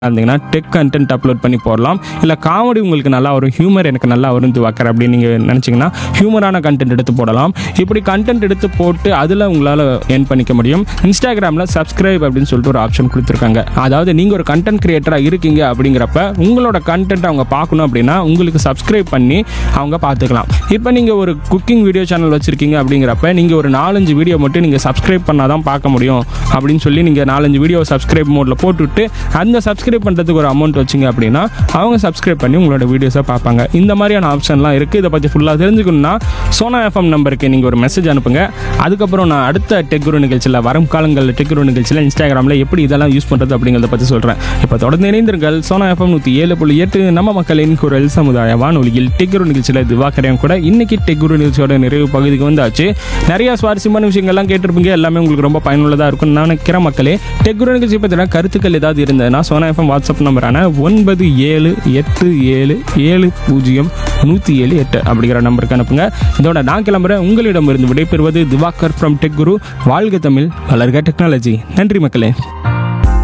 இருந்தீங்கன்னா tech content upload பண்ணி போடலாம் இல்லை காமெடி உங்களுக்கு நல்லா வரும் ஹியூமர் எனக்கு நல்லா வரும் திவாக்கர் அப்படின்னு நீங்கள் நினச்சிங்கன்னா ஹியூமரான கண்டென்ட் எடுத்து போடலாம் இப்படி கண்டென்ட் எடுத்து போட்டு அதில் உங்களால் earn பண்ணிக்க முடியும் இன்ஸ்டாகிராமில் சப்ஸ்கிரைப் அப்படின்னு சொல்லிட்டு ஒரு ஆப்ஷன் கொடுத்துருக்காங்க அதாவது நீங்கள் ஒரு கண்டென்ட் கிரியேட்டராக இருக்கீங்க அப்படிங்கிறப்ப உங்களோட கண்டென்ட் அவங்க பார்க்கணும் அப்படின்னா உங்களுக்கு சப்ஸ்கிரைப் பண்ணி அவங்க பார்த்துக்கலாம் இப்போ நீங்கள் ஒரு குக்கிங் வீடியோ சேனல் வச்சுருக்கீங்க அப்படிங்கிறப்ப நீங்கள் ஒரு நாலஞ்சு வீடியோ மட்டும் நீங்கள் சப்ஸ்கிரைப் பண்ணால் தான் பார்க்க முடியும் அப்படின்னு சொல்லி நீங்கள் நாலஞ்சு வீடியோ சப்ஸ்கிரைப் மோடில் போட்டுவிட்டு அந்த சப்ஸ்கிரைப் பண்ணுறதுக்கு ஒரு அமௌண்ட் வச்சிங்க அப்படின்னா அவங்க சப்ஸ்கிரைப் பண்ணி உங்களோட வீடியோஸை பார்ப்பாங்க இந்த மாதிரியான ஆப்ஷன்லாம் இருக்குது இதை பற்றி ஃபுல்லாக தெரிஞ்சுக்கணும்னா சோனா எஃப்எம் நம்பருக்கு நீங்கள் ஒரு மெசேஜ் அனுப்புங்க அதுக்கப்புறம் நான் அடுத்த டெக்குரு நிகழ்ச்சியில் வரும் காலங்களில் டெக்குரு நிகழ்ச்சியில் இன்ஸ்டாகிராமில் எப்படி இதெல்லாம் யூஸ் பண்ணுறது அப்படிங்கிறத பற்றி சொல்கிறேன் இப்போ தொடர்ந்து இணைந்திருங்கள் சோனா எஃப்எம் நூற்றி ஏழு புள்ளி எட்டு நம்ம மக்களின் குரல் சமுதாய வானொலியில் டெக்குரு நிகழ்ச்சியில் திவாக்கரையும் கூட இன்னைக்கு டெக்குரு நிகழ்ச்சியோட நிறைவு பகுதிக்கு வந்தாச்சு நிறைய சுவாரஸ்யமான விஷயங்கள்லாம் கேட்டிருப்பீங்க எல்லாமே உங்களுக்கு ரொம்ப பயனுள்ளதாக இருக்கும்னு நான் நினைக்கிறேன் மக்களே டெக்குரு நிகழ்ச்சி பற்றின கருத்துக்கள் ஏதாவது இருந்ததுன்னா சோனா எஃப்எம் வாட்ஸ்அப் நம்பரான ஒன்பது ஏழு எட்டு ஏழு ஏழு பூஜ்ஜியம் நூற்றி ஏழு எட்டு அப்படிங்கிற நம்பருக்கு அனுப்புங்க இதோட நான் கிளம்புறேன் உங்களிடமிருந்து விடைபெறுவது திவாகர் ஃப்ரம் டெக் குரு வாழ்க தமிழ் வளர்க டெக்னாலஜி நன்றி மக்களே